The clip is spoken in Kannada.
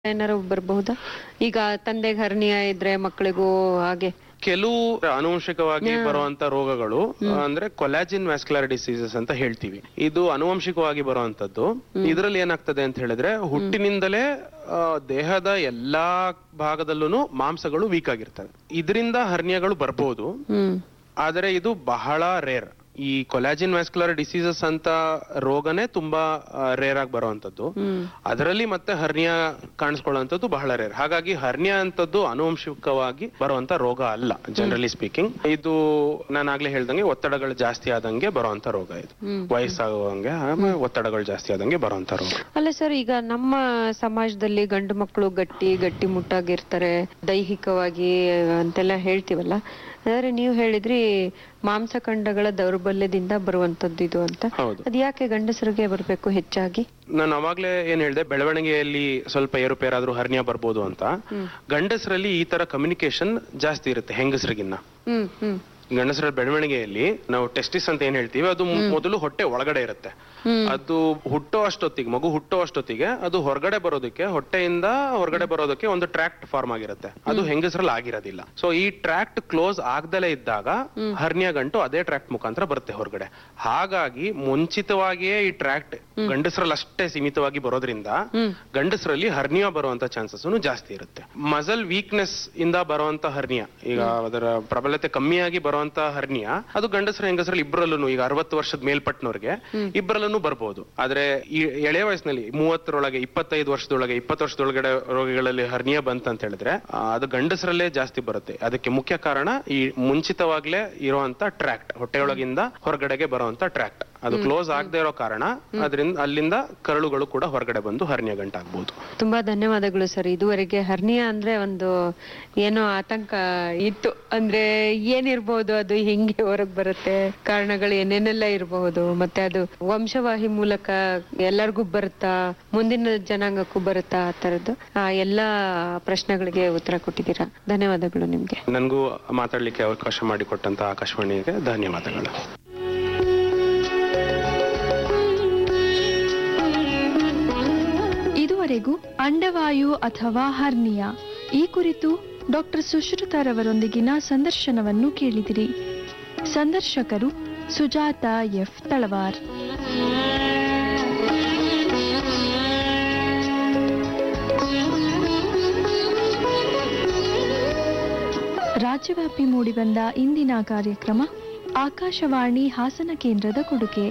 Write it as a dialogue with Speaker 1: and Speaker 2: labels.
Speaker 1: ಏನಾರು ಬರಬಹುದಾ ಈಗ ತಂದೆಗೆ ಹರ್ನಿಯ ಇದ್ರೆ ಮಕ್ಕಳಿಗೂ ಹಾಗೆ
Speaker 2: ಕೆಲವು ಆನುವಂಶಿಕವಾಗಿ ಬರುವಂತ ರೋಗಗಳು ಅಂದ್ರೆ ಕೊಲಾಜಿನ್ ವ್ಯಾಸ್ಕ್ಯುಲರ್ ಡಿಸೀಸಸ್ ಅಂತ ಹೇಳ್ತೀವಿ ಇದು ಆನುವಂಶಿಕವಾಗಿ ಬರುವಂತದ್ದು ಇದರಲ್ಲಿ ಏನಾಗ್ತದೆ ಅಂತ ಹೇಳಿದ್ರೆ ಹುಟ್ಟಿನಿಂದಲೇ ಆ, ದೇಹದ ಎಲ್ಲಾ ಭಾಗದಲ್ಲೂ ಮಾಂಸಗಳು ವೀಕ್ ಆಗಿರ್ತವೆ ಇದರಿಂದ ಹರ್ನಿಯಗಳು ಬರ್ಬೋದು
Speaker 1: ಹ್ಮ್
Speaker 2: ಆದರೆ ಇದು ಬಹಳ ರೇರ್ ಈ ಕೊಲಾಜಿನ್ ವ್ಯಾಸ್ಕ್ಯುಲರ್ ಡಿಸೀಸಸ್ ಅಂತ ರೋಗನೇ ತುಂಬಾ ರೇರ್ ಆಗಿ ಬರುವಂತದ್ದು
Speaker 1: ಹ್ಮ್
Speaker 2: ಅದರಲ್ಲಿ ಮತ್ತೆ ಹರ್ನಿಯಾ ಕಾಣಿಸ್ಕೊಳ್ಳುವಂಥದ್ದು ಬಹಳ ರೇರ್ ಹಾಗಾಗಿ ಹರ್ನಿಯಾ ಅಂತದ್ದು ಆನುವಂಶಿಕವಾಗಿ ಬರುವಂತ ರೋಗ ಅಲ್ಲ ಜನರಲಿ ಸ್ಪೀಕಿಂಗ್ ಇದು ನಾನು ಆಗ್ಲೇ ಹೇಳ್ದಂಗೆ ಒತ್ತಡಗಳು ಜಾಸ್ತಿ ಆದಂಗೆ ಬರುವಂತ ರೋಗ ಇದು
Speaker 1: ಹ್ಮ್.
Speaker 2: ವಯಸ್ಸಾಗುವಂಗೆ ಆಮೇಲೆ ಒತ್ತಡಗಳು ಜಾಸ್ತಿ ಆದಂಗೆ ಬರುವಂತ ರೋಗ
Speaker 1: ಅಲ್ಲ ಸರ್ ಈಗ ನಮ್ಮ ಸಮಾಜದಲ್ಲಿ ಗಂಡು ಮಕ್ಕಳು ಗಟ್ಟಿ ಗಟ್ಟಿ ಮುಟ್ಟಾಗಿರ್ತಾರೆ ದೈಹಿಕವಾಗಿ ಅಂತೆಲ್ಲ ಹೇಳ್ತೀವಲ್ಲ ಆದ್ರೆ ನೀವು ಹೇಳಿದ್ರಿ ಮಾಂಸಖಂಡಗಳ ದೌರ್ಬಲ್ಯದಿಂದ ಬರುವಂತದ್ದು ಇದು ಅಂತ
Speaker 2: ಹೌದು
Speaker 1: ಅದ್ ಯಾಕೆ ಗಂಡಸರಿಗೆ ಬರ್ಬೇಕು ಹೆಚ್ಚಾಗಿ
Speaker 2: ನಾನು ಅವಾಗ್ಲೇ ಏನ್ ಹೇಳ್ದೆ ಬೆಳವಣಿಗೆಯಲ್ಲಿ ಸ್ವಲ್ಪ ಏರುಪೇರಾದ್ರೂ ಹರ್ನಿಯಾ ಬರ್ಬೋದು ಅಂತ ಗಂಡಸರಲ್ಲಿ ಈ ತರ ಕಮ್ಯುನಿಕೇಶನ್ ಜಾಸ್ತಿ ಇರುತ್ತೆ ಹೆಂಗಸರಿಗಿನ್ನ
Speaker 1: ಹ್ಮ್ ಹ್ಮ್
Speaker 2: ಗಂಡಸರ ಬೆಳವಣಿಗೆಯಲ್ಲಿ ನಾವು ಟೆಸ್ಟಿಸ್ ಅಂತ ಏನ್ ಹೇಳ್ತೀವಿ ಅದು ಮೊದಲು ಹೊಟ್ಟೆ ಒಳಗಡೆ ಇರುತ್ತೆ
Speaker 1: ಹ್ಮ್.
Speaker 2: ಅದು ಹುಟ್ಟೋ ಅಷ್ಟೊತ್ತಿಗೆ ಮಗು ಹುಟ್ಟೋ ಅಷ್ಟೊತ್ತಿಗೆ ಅದು ಹೊರಗಡೆ ಬರೋದಕ್ಕೆ ಹೊಟ್ಟೆಯಿಂದ ಹೊರಗಡೆ ಬರೋದಕ್ಕೆ ಒಂದು ಟ್ರ್ಯಾಕ್ಟ್ ಫಾರ್ಮ್ ಆಗಿರುತ್ತೆ ಅದು ಹೆಂಗಸರಲ್ಲಿ ಆಗಿರೋದಿಲ್ಲ ಸೊ ಈ ಟ್ರ್ಯಾಕ್ಟ್ ಕ್ಲೋಸ್ ಆಗ್ದಲೇ ಇದ್ದಾಗ ಹರ್ನಿಯಾ ಗಂಟು ಅದೇ ಟ್ರ್ಯಾಕ್ಟ್ ಮುಖಾಂತರ ಬರುತ್ತೆ ಹೊರಗಡೆ ಹಾಗಾಗಿ ಮುಂಚಿತವಾಗಿಯೇ ಈ ಟ್ರ್ಯಾಕ್ಟ್ ಗಂಡಸರಲ್ಲಿ ಅಷ್ಟೇ ಸೀಮಿತವಾಗಿ ಬರೋದ್ರಿಂದ ಗಂಡಸರಲ್ಲಿ ಹರ್ನಿಯಾ ಬರುವಂತ ಚಾನ್ಸಸ್ ಜಾಸ್ತಿ ಇರುತ್ತೆ ಮಸಲ್ ವೀಕ್ನೆಸ್ ಇಂದ ಬರುವಂತ ಹರ್ನಿಯಾ ಈಗ ಅದರ ಪ್ರಬಲತೆ ಕಮ್ಮಿಯಾಗಿ ಬರುವಂತ ಹರ್ನಿಯಾ ಅದು ಗಂಡಸರ ಹೆಂಗಸರಲ್ಲಿ ಇಬ್ಬರಲ್ಲೂ ಈಗ ಅರವತ್ತು ವರ್ಷದ ಮೇಲ್ಪಟ್ಟನವ್ರಿಗೆ ಇಬ್ಬರಲ್ಲೂ ಬರ್ಬೋದು ಆದ್ರೆ ಈ ಎಳೆ ವಯಸ್ಸಿನಲ್ಲಿ ಮೂವತ್ತರೊಳಗೆ ಇಪ್ಪತ್ತೈದು ವರ್ಷದೊಳಗೆ ಇಪ್ಪತ್ತು ವರ್ಷದೊಳಗಡೆ ರೋಗಿಗಳಲ್ಲಿ ಹರ್ನಿಯಾ ಬಂತ ಅಂತ ಹೇಳಿದ್ರೆ ಆ, ಅದು ಗಂಡಸರಲ್ಲೇ ಜಾಸ್ತಿ ಬರುತ್ತೆ ಅದಕ್ಕೆ ಮುಖ್ಯ ಕಾರಣ ಈ ಮುಂಚಿತವಾಗ್ಲೇ ಇರುವಂತ ಟ್ರ್ಯಾಕ್ಟ್ ಹೊಟ್ಟೆಯೊಳಗಿಂದ ಹೊರಗಡೆಗೆ ಬರುವಂತ ಟ್ರ್ಯಾಕ್ಟ್ ಅದು ಕ್ಲೋಸ್ ಆಗದೆ ಇರೋ ಕಾರಣ ಅದರಿಂದ ಅಲ್ಲಿಂದ ಕರಳುಗಳು ಕೂಡ ಹೊರಗಡೆ ಬಂದು ಹರ್ನಿಯಾ ಗಂಟಾಗ್ಬೋದು
Speaker 1: ತುಂಬಾ ಧನ್ಯವಾದಗಳು ಸರ್ ಇದುವರೆಗೆ ಹರ್ನಿಯಾ ಅಂದ್ರೆ ಒಂದು ಏನೋ ಆತಂಕ ಇತ್ತು ಅಂದ್ರೆ ಏನಿರ್ಬಹುದು ಅದು ಹೆಂಗೆ ಹೊರಗ್ ಬರುತ್ತೆ ಕಾರಣಗಳು ಏನೇನೆಲ್ಲ ಇರಬಹುದು ಮತ್ತೆ ಅದು ವಂಶವಾಹಿ ಮೂಲಕ ಎಲ್ಲರಿಗೂ ಬರುತ್ತಾ ಮುಂದಿನ ಜನಾಂಗಕ್ಕೂ ಬರುತ್ತಾ ಆ ತರದ್ದು ಆ ಎಲ್ಲಾ ಪ್ರಶ್ನೆಗಳಿಗೆ ಉತ್ತರ ಕೊಟ್ಟಿದ್ದೀರಾ ಧನ್ಯವಾದಗಳು ನಿಮ್ಗೆ
Speaker 2: ನನಗೂ ಮಾತಾಡ್ಲಿಕ್ಕೆ ಅವಕಾಶ ಮಾಡಿಕೊಟ್ಟಂತ ಆಕಾಶವಾಣಿಗೆ ಧನ್ಯವಾದಗಳು
Speaker 3: ಇದುವರೆಗೂ ಅಂಡವಾಯು ಅಥವಾ ಹರ್ನಿಯಾ ಈ ಕುರಿತು ಡಾಕ್ಟರ್ ಸುಶ್ರುತರವರೊಂದಿಗಿನ ಸಂದರ್ಶನವನ್ನು ಕೇಳಿದಿರಿ ಸಂದರ್ಶಕರು ಸುಜಾತ ಎಫ್ ತಳವಾರ್ ರಾಜ್ಯವ್ಯಾಪಿ ಮೂಡಿಬಂದ ಇಂದಿನ ಕಾರ್ಯಕ್ರಮ ಆಕಾಶವಾಣಿ ಹಾಸನ ಕೇಂದ್ರದ ಕೊಡುಗೆ